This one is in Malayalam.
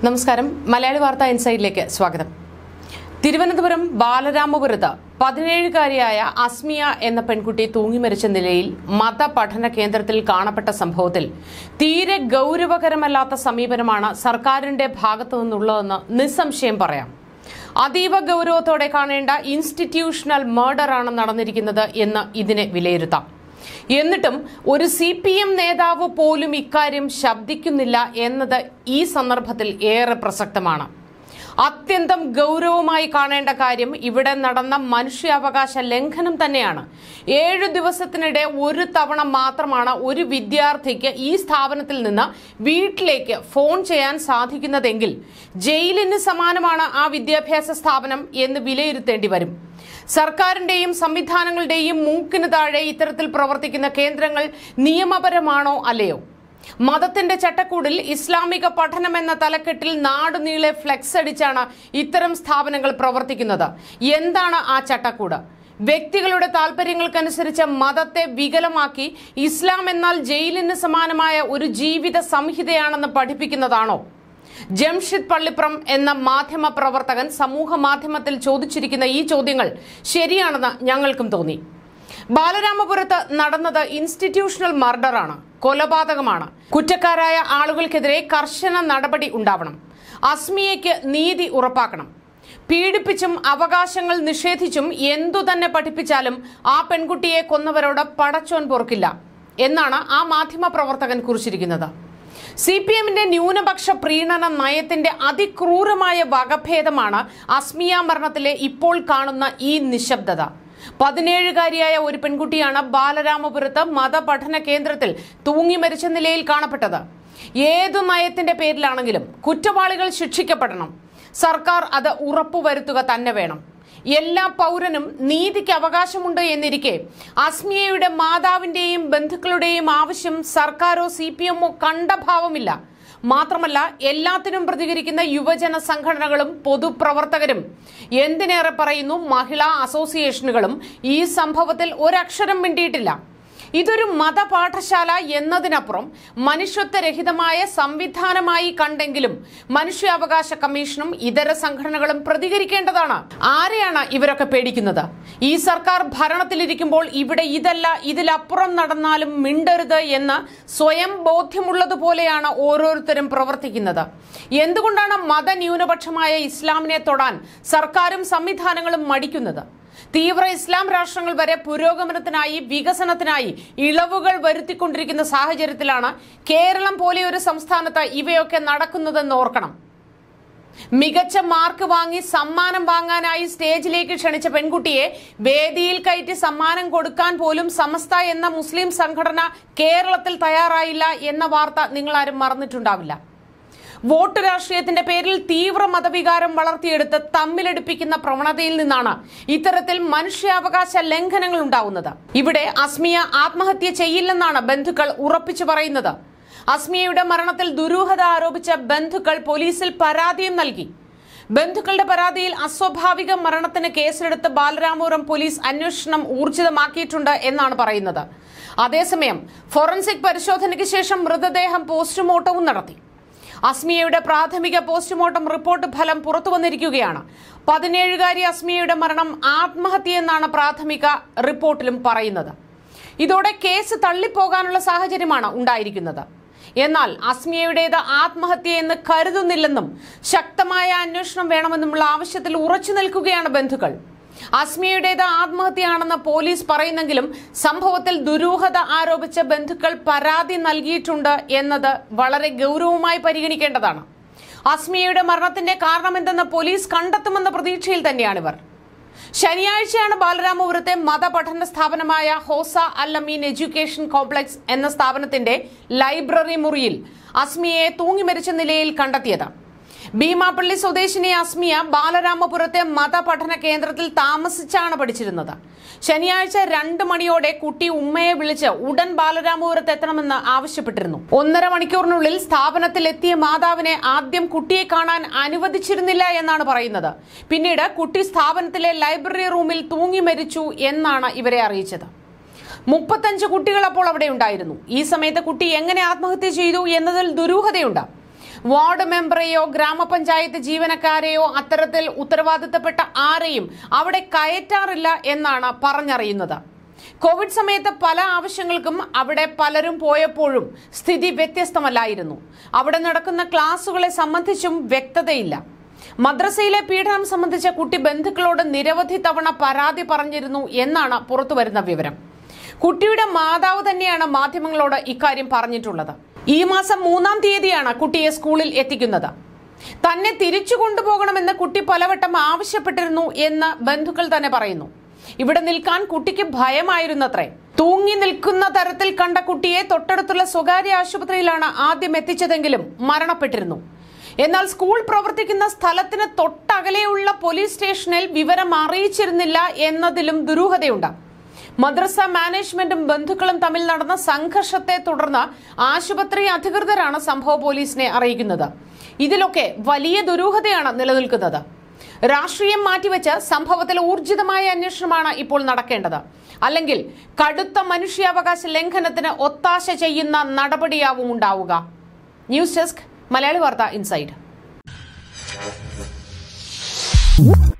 നമസ്കാരം മലയാളി വാർത്ത ഇൻസൈഡിലേക്ക് സ്വാഗതം തിരുവനന്തപുരം ബാലരാമപുരത്ത് പതിനേഴുകാരിയായ അസ്മിയ എന്ന പെൺകുട്ടി തൂങ്ങിമരിച്ച നിലയിൽ മതപഠന കേന്ദ്രത്തിൽ കാണപ്പെട്ട സംഭവത്തിൽ തീരെ ഗൗരവകരമല്ലാത്ത സമീപനമാണ് സർക്കാരിന്റെ ഭാഗത്തു നിന്നുള്ളതെന്ന് നിസ്സംശയം പറയാം അതീവ ഗൗരവത്തോടെ കാണേണ്ട ഇൻസ്റ്റിറ്റ്യൂഷണൽ മർഡറാണ് നടന്നിരിക്കുന്നത് എന്ന് ഇതിനെ വിലയിരുത്താം എന്നിട്ടും ഒരു സി പി എം നേതാവ് പോലും ഇക്കാര്യം ശബ്ദിക്കുന്നില്ല എന്നത് ഈ സന്ദർഭത്തിൽ ഏറെ പ്രസക്തമാണ് അത്യന്തം ഗൗരവമായി കാണേണ്ട കാര്യം ഇവിടെ നടന്ന മനുഷ്യാവകാശ ലംഘനം തന്നെയാണ് ഏഴു ദിവസത്തിനിടെ ഒരു തവണ മാത്രമാണ് ഒരു വിദ്യാർത്ഥിക്ക് ഈ സ്ഥാപനത്തിൽ നിന്ന് വീട്ടിലേക്ക് ഫോൺ ചെയ്യാൻ സാധിക്കുന്നതെങ്കിൽ ജയിലിന് സമാനമാണ് ആ വിദ്യാഭ്യാസ സ്ഥാപനം എന്ന് വിലയിരുത്തേണ്ടി വരും സർക്കാരിന്റെയും സംവിധാനങ്ങളുടെയും മൂക്കിന് താഴെ ഇത്തരത്തിൽ പ്രവർത്തിക്കുന്ന കേന്ദ്രങ്ങൾ നിയമപരമാണോ അല്ലയോ മതത്തിന്റെ ചട്ടക്കൂടിൽ ഇസ്ലാമിക പഠനം എന്ന തലക്കെട്ടിൽ നാടുനീളെ ഫ്ലെക്സ് അടിച്ചാണ് ഇത്തരം സ്ഥാപനങ്ങൾ പ്രവർത്തിക്കുന്നത് എന്താണ് ആ ചട്ടക്കൂട് വ്യക്തികളുടെ താല്പര്യങ്ങൾക്കനുസരിച്ച് മതത്തെ വികലമാക്കി ഇസ്ലാം എന്നാൽ ജയിലിന് സമാനമായ ഒരു ജീവിത സംഹിതയാണെന്ന് പഠിപ്പിക്കുന്നതാണോ ജംഷിദ് പള്ളിപ്രം എന്ന മാധ്യമ പ്രവർത്തകൻ സമൂഹ മാധ്യമത്തിൽ ചോദിച്ചിരിക്കുന്ന ഈ ചോദ്യങ്ങൾ ശരിയാണെന്ന് ഞങ്ങൾക്കും തോന്നി ബാലരാമപുരത്ത് നടന്നത് ഇൻസ്റ്റിറ്റ്യൂഷണൽ മർഡറാണ് കൊലപാതകമാണ് കുറ്റക്കാരായ ആളുകൾക്കെതിരെ കർശന നടപടി ഉണ്ടാവണം അസ്മിയയ്ക്ക് നീതി ഉറപ്പാക്കണം പീഡിപ്പിച്ചും അവകാശങ്ങൾ നിഷേധിച്ചും എന്തു തന്നെ പഠിപ്പിച്ചാലും ആ പെൺകുട്ടിയെ കൊന്നവരോട് പടച്ചോൻ പൊറുക്കില്ല എന്നാണ് ആ മാധ്യമ പ്രവർത്തകൻ കുറിച്ചിരിക്കുന്നത് സി പി എമ്മിന്റെ ന്യൂനപക്ഷ പ്രീണന നയത്തിന്റെ അതിക്രൂരമായ വകഭേദമാണ് അസ്മിയ മരണത്തിലെ ഇപ്പോൾ കാണുന്ന ഈ നിശബ്ദത പതിനേഴുകാരിയായ ഒരു പെൺകുട്ടിയാണ് ബാലരാമപുരത്ത് മതപഠന കേന്ദ്രത്തിൽ തൂങ്ങി മരിച്ച നിലയിൽ കാണപ്പെട്ടത് ഏതു നയത്തിന്റെ പേരിലാണെങ്കിലും കുറ്റവാളികൾ ശിക്ഷിക്കപ്പെടണം സർക്കാർ അത് ഉറപ്പുവരുത്തുക തന്നെ വേണം എല്ലാ പൗരനും നീതിക്ക് അവകാശമുണ്ട് എന്നിരിക്കെ അസ്മിയയുടെ മാതാവിന്റെയും ബന്ധുക്കളുടെയും ആവശ്യം സർക്കാരോ സി പി എമ്മോ കണ്ട ഭാവമില്ല മാത്രമല്ല എല്ലാത്തിനും പ്രതികരിക്കുന്ന യുവജന സംഘടനകളും പൊതുപ്രവർത്തകരും എന്തിനേറെ പറയുന്നു മഹിളാ അസോസിയേഷനുകളും ഈ സംഭവത്തിൽ ഒരക്ഷരം മിണ്ടിയിട്ടില്ല ഇതൊരു മതപാഠശാല എന്നതിനപ്പുറം മനുഷ്യത്വരഹിതമായ സംവിധാനമായി കണ്ടെങ്കിലും മനുഷ്യാവകാശ കമ്മീഷനും ഇതര സംഘടനകളും പ്രതികരിക്കേണ്ടതാണ് ആരെയാണ് ഇവരൊക്കെ പേടിക്കുന്നത് ഈ സർക്കാർ ഭരണത്തിലിരിക്കുമ്പോൾ ഇവിടെ ഇതല്ല ഇതിലപ്പുറം നടന്നാലും മിണ്ടരുത് എന്ന് സ്വയം ബോധ്യമുള്ളതുപോലെയാണ് ഓരോരുത്തരും പ്രവർത്തിക്കുന്നത് എന്തുകൊണ്ടാണ് മതന്യൂനപക്ഷമായ ഇസ്ലാമിനെ തൊടാൻ സർക്കാരും സംവിധാനങ്ങളും മടിക്കുന്നത് തീവ്ര ഇസ്ലാം രാഷ്ട്രങ്ങൾ വരെ പുരോഗമനത്തിനായി വികസനത്തിനായി ഇളവുകൾ വരുത്തിക്കൊണ്ടിരിക്കുന്ന സാഹചര്യത്തിലാണ് കേരളം പോലെ ഒരു സംസ്ഥാനത്ത് ഇവയൊക്കെ നടക്കുന്നതെന്ന് ഓർക്കണം മികച്ച മാർക്ക് വാങ്ങി സമ്മാനം വാങ്ങാനായി സ്റ്റേജിലേക്ക് ക്ഷണിച്ച പെൺകുട്ടിയെ വേദിയിൽ കയറ്റി സമ്മാനം കൊടുക്കാൻ പോലും സമസ്ത എന്ന മുസ്ലിം സംഘടന കേരളത്തിൽ തയ്യാറായില്ല എന്ന വാർത്ത നിങ്ങളാരും മറന്നിട്ടുണ്ടാവില്ല വോട്ട് രാഷ്ട്രീയത്തിന്റെ പേരിൽ തീവ്ര മതവികാരം വളർത്തിയെടുത്ത് തമ്മിലടിപ്പിക്കുന്ന പ്രവണതയിൽ നിന്നാണ് ഇത്തരത്തിൽ മനുഷ്യാവകാശ ലംഘനങ്ങൾ ഉണ്ടാവുന്നത് ഇവിടെ അസ്മിയ ആത്മഹത്യ ചെയ്യില്ലെന്നാണ് ബന്ധുക്കൾ ഉറപ്പിച്ചു പറയുന്നത് അസ്മിയയുടെ മരണത്തിൽ ദുരൂഹത ആരോപിച്ച ബന്ധുക്കൾ പോലീസിൽ പരാതിയും നൽകി ബന്ധുക്കളുടെ പരാതിയിൽ അസ്വാഭാവിക മരണത്തിന് കേസെടുത്ത് ബാലരാമപുരം പോലീസ് അന്വേഷണം ഊർജിതമാക്കിയിട്ടുണ്ട് എന്നാണ് പറയുന്നത് അതേസമയം ഫോറൻസിക് പരിശോധനയ്ക്ക് ശേഷം മൃതദേഹം പോസ്റ്റ്മോർട്ടവും നടത്തി അസ്മിയയുടെ പ്രാഥമിക പോസ്റ്റ്മോർട്ടം റിപ്പോർട്ട് ഫലം പുറത്തു വന്നിരിക്കുകയാണ് പതിനേഴുകാരി അസ്മിയയുടെ മരണം ആത്മഹത്യയെന്നാണ് പ്രാഥമിക റിപ്പോർട്ടിലും പറയുന്നത് ഇതോടെ കേസ് തള്ളിപ്പോകാനുള്ള സാഹചര്യമാണ് ഉണ്ടായിരിക്കുന്നത് എന്നാൽ അസ്മിയയുടേത് ആത്മഹത്യ എന്ന് കരുതുന്നില്ലെന്നും ശക്തമായ അന്വേഷണം വേണമെന്നുമുള്ള ആവശ്യത്തിൽ ഉറച്ചു നിൽക്കുകയാണ് ബന്ധുക്കൾ അസ്മിയയുടേത് ആത്മഹത്യയാണെന്ന് പോലീസ് പറയുന്നെങ്കിലും സംഭവത്തിൽ ദുരൂഹത ആരോപിച്ച ബന്ധുക്കൾ പരാതി നൽകിയിട്ടുണ്ട് എന്നത് വളരെ ഗൗരവമായി പരിഗണിക്കേണ്ടതാണ് അസ്മിയയുടെ മരണത്തിന്റെ കാരണമെന്തെന്ന് പോലീസ് കണ്ടെത്തുമെന്ന പ്രതീക്ഷയിൽ തന്നെയാണിവർ ശനിയാഴ്ചയാണ് ബാലരാമപുരത്തെ മതപഠന സ്ഥാപനമായ ഹോസ അല്ലമീൻ എഡ്യൂക്കേഷൻ കോംപ്ലക്സ് എന്ന സ്ഥാപനത്തിന്റെ ലൈബ്രറി മുറിയിൽ അസ്മിയയെ തൂങ്ങിമരിച്ച നിലയിൽ കണ്ടെത്തിയത് ഭീമാപ്പള്ളി സ്വദേശിനി അസ്മിയ ബാലരാമപുരത്തെ മതപഠന കേന്ദ്രത്തിൽ താമസിച്ചാണ് പഠിച്ചിരുന്നത് ശനിയാഴ്ച രണ്ട് മണിയോടെ കുട്ടി ഉമ്മയെ വിളിച്ച് ഉടൻ ബാലരാമപുരത്ത് എത്തണമെന്ന് ആവശ്യപ്പെട്ടിരുന്നു ഒന്നര മണിക്കൂറിനുള്ളിൽ സ്ഥാപനത്തിൽ എത്തിയ മാതാവിനെ ആദ്യം കുട്ടിയെ കാണാൻ അനുവദിച്ചിരുന്നില്ല എന്നാണ് പറയുന്നത് പിന്നീട് കുട്ടി സ്ഥാപനത്തിലെ ലൈബ്രറി റൂമിൽ തൂങ്ങി മരിച്ചു എന്നാണ് ഇവരെ അറിയിച്ചത് മുപ്പത്തഞ്ച് കുട്ടികൾ അപ്പോൾ അവിടെ ഉണ്ടായിരുന്നു ഈ സമയത്ത് കുട്ടി എങ്ങനെ ആത്മഹത്യ ചെയ്തു എന്നതിൽ ദുരൂഹതയുണ്ട് വാർഡ് മെമ്പറെയോ ഗ്രാമപഞ്ചായത്ത് ജീവനക്കാരെയോ അത്തരത്തിൽ ഉത്തരവാദിത്തപ്പെട്ട ആരെയും അവിടെ കയറ്റാറില്ല എന്നാണ് പറഞ്ഞറിയുന്നത് കോവിഡ് സമയത്ത് പല ആവശ്യങ്ങൾക്കും അവിടെ പലരും പോയപ്പോഴും സ്ഥിതി വ്യത്യസ്തമല്ലായിരുന്നു അവിടെ നടക്കുന്ന ക്ലാസുകളെ സംബന്ധിച്ചും വ്യക്തതയില്ല മദ്രസയിലെ പീഡനം സംബന്ധിച്ച കുട്ടി ബന്ധുക്കളോട് നിരവധി തവണ പരാതി പറഞ്ഞിരുന്നു എന്നാണ് പുറത്തുവരുന്ന വിവരം കുട്ടിയുടെ മാതാവ് തന്നെയാണ് മാധ്യമങ്ങളോട് ഇക്കാര്യം പറഞ്ഞിട്ടുള്ളത് ഈ മാസം മൂന്നാം തീയതിയാണ് കുട്ടിയെ സ്കൂളിൽ എത്തിക്കുന്നത് തന്നെ തിരിച്ചു കൊണ്ടുപോകണമെന്ന് കുട്ടി പലവട്ടം ആവശ്യപ്പെട്ടിരുന്നു എന്ന് ബന്ധുക്കൾ തന്നെ പറയുന്നു ഇവിടെ നിൽക്കാൻ കുട്ടിക്ക് ഭയമായിരുന്നത്രേ തൂങ്ങി നിൽക്കുന്ന തരത്തിൽ കണ്ട കുട്ടിയെ തൊട്ടടുത്തുള്ള സ്വകാര്യ ആശുപത്രിയിലാണ് ആദ്യം എത്തിച്ചതെങ്കിലും മരണപ്പെട്ടിരുന്നു എന്നാൽ സ്കൂൾ പ്രവർത്തിക്കുന്ന സ്ഥലത്തിന് തൊട്ടകലെയുള്ള പോലീസ് സ്റ്റേഷനിൽ വിവരം അറിയിച്ചിരുന്നില്ല എന്നതിലും ദുരൂഹതയുണ്ട് മദ്രസ മാനേജ്മെന്റും ബന്ധുക്കളും തമ്മിൽ നടന്ന സംഘർഷത്തെ തുടർന്ന് ആശുപത്രി അധികൃതരാണ് സംഭവ പോലീസിനെ അറിയിക്കുന്നത് ഇതിലൊക്കെ വലിയ ദുരൂഹതയാണ് നിലനിൽക്കുന്നത് രാഷ്ട്രീയം മാറ്റിവെച്ച് സംഭവത്തിൽ ഊർജിതമായ അന്വേഷണമാണ് ഇപ്പോൾ നടക്കേണ്ടത് അല്ലെങ്കിൽ കടുത്ത മനുഷ്യാവകാശ ലംഘനത്തിന് ഒത്താശ ചെയ്യുന്ന നടപടിയാവും ഉണ്ടാവുക ന്യൂസ് ഡെസ്ക് മലയാളി വാർത്ത ഇൻസൈഡ്